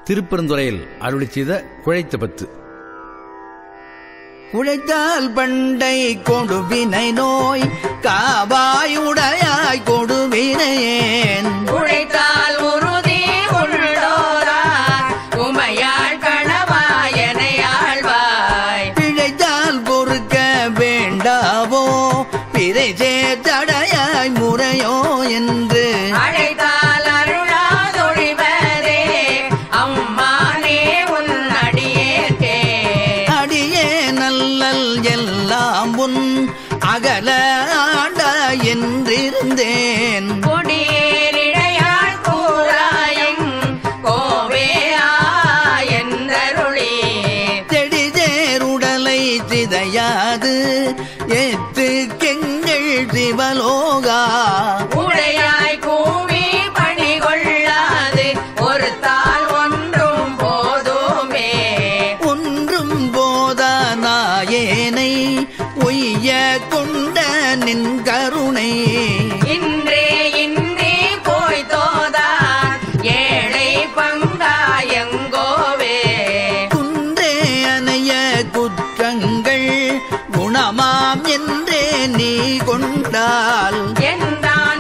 திருப்பெருந்துறையில் அருளி செய்த குழைத்த பத்து உழைத்தால் பண்டை கொடுவினை நோய் காவாயுடையாய் கொடுவினையேன் உழைத்தால் உறுதி உள்ளோரார் உமையாள் கணவாயனை ஆழ்வாய் பிழைத்தால் பொறுக்க வேண்டாவோ பிறை சேர்த்தடையாய் முறையோ என்று அழைத்தால் அருளாதொழிவதே அம்மானே உன் அடியேற்கே அடியே நல்லல் எல்லாம் உன் அகல ஆண்ட என்றிருந்தேன் கொடியேறிழையாள் கூறாயங் கோவே ஆயந்தருளே தெடிதேருடலை சிதையாது ஏத்து கெங்கள் சிவலோகா உடையாய் கூவி பணி கொள்ளாது ஒரு தாள் ஒன்றும் போதுமே ஒன்றும் போதா நாயேனை ஒய்ய கொண்ட நின் கருணை இன்றே இன்றே போய் தோதான் ஏழை பங்காயங்கோவே குன்றே அணைய குற்றங்கள் குணமாம் என்றே நீ கொண்டால் என்றான்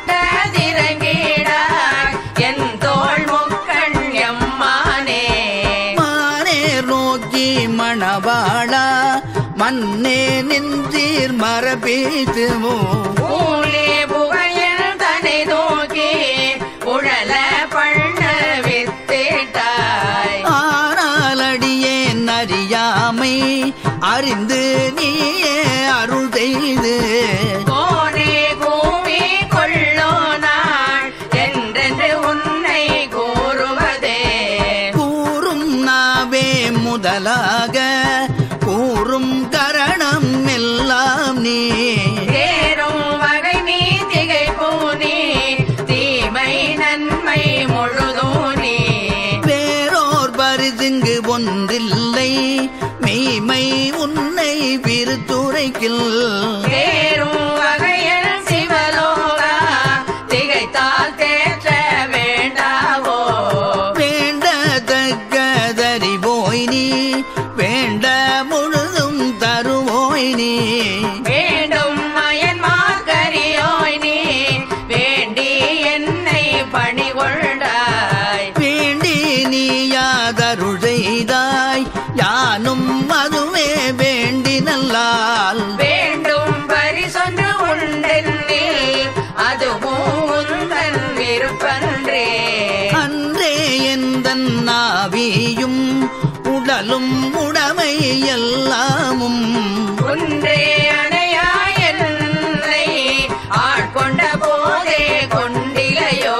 கெட்டதிரங்கிடாய் என் தோள் முக்கண் எம்மானே மானேர் நோக்கி மணவாளா மன்னே நின்றீர் மரபேதுமோ ஊலே புகையில் தனை நோக்கி உழல பண்ண வித்தேட்டாய் ஆனால் அடியேன் அறியாமை அறிந்து நீயே அருள் செய்து கோனே கூவி கொள்ளோ நாள் என்றென்று உன்னை கூறுவதே கூறும் நாவே முதலாக கூறும் கரணம் எல்லாம் நீ தேரும் வகை நீ திகை பூனி தீமை நன்மை முழுதூனி வேறோர் பரிதுங்கு ஒன்றில்லை மெய்மை உன்னை விருத்துரைக்கில் தேரும் வகையில் சிவலோகா திகைத்தால் தேற்ற வேண்டாவோ வேண்டத்தக்கதறிவோய் நீ வேண்ட முழுதும் தருவோய் நீ வேண்டும் மயன்மார் கரியோய் நீ வேண்டி என்னை பணி கொண்டாய் வேண்டி நீ யாதருள் செய்தாய் யானும் அதுவே வேண்டி நல்லால் வேண்டும் பரிசொன்று உண்டென்னில் அதுவும் உந்தன் விருப்பன்றே அன்றே எந்தன் நாவியும் உடலும் உடமை எல்லாமும் ஒன்றே அணையாய் என்னை ஆட்கொண்ட போதே கொண்டிலையோ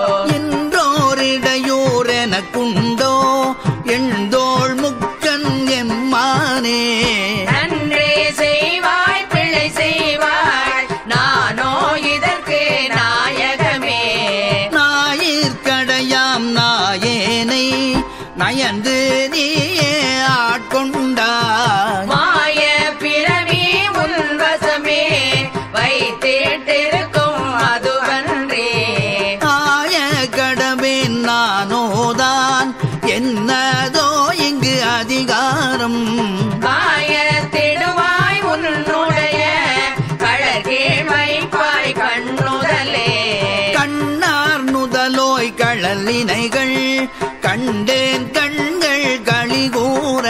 என்றோரிடையூர் எனக்குண்டோ எண்தோள் முக்கன் எம்மானே நன்றே செய்வாய் பிழை செய்வாய் நானோ இதற்கு நாயகமே ஞாயிற்கடையாம் நாயேனை நயந்து நீயே ஆட்கொண்டாய் மாய பிறவி உன்வசமே வைத்திட்டிருக்கும் அதுவன்றே ஆய கடவேன் நானோதான் என்னதோ இங்கு அதிகாரம் காயத்திடுவாய் உன்னுடைய கழற்கீழ் வைப்பாய் கண்ணுதலே கண்ணார் நுதலோய் கழலினைகள் கண்டேன் கண்கள் களிகூற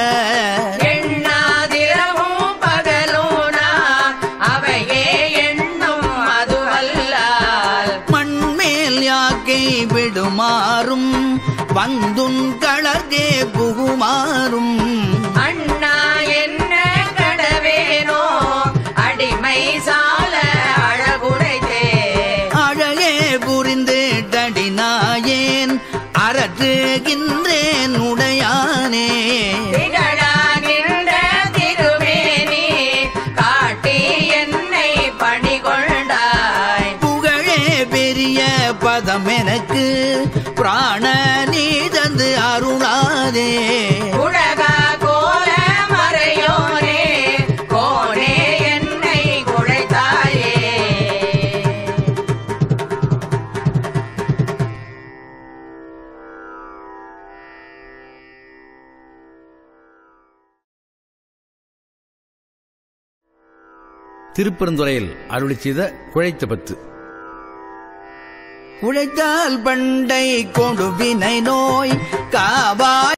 எண்ணாதிரவும் பகலோனா அவையே எண்ணும் அதுவல்லால் மண்மேல் யாக்கை விடுமாறும் வந்துன் கழற்கே புகுமாறும் அண்ணா என்ன கடவேனோ அடிமை சால அழகுடைத்தே அழகே புரிந்து தடினாயேன் அரற்றுகின்றேன் உடையானே திகழாகின்ற திருமேனி காட்டி என்னை பணி கொண்டாய் புகழே பெரிய பதம் எனக்கு பிராண நீ தந்து அருளாதே உலகா கோல மறையோனே கோனே என்னை குழைத்தாயே திருப்பெருந்துறையில் அருளி செய்த குழைத்த பத்து உழைத்தால் பண்டை கொடுவினை நோய் காவாய்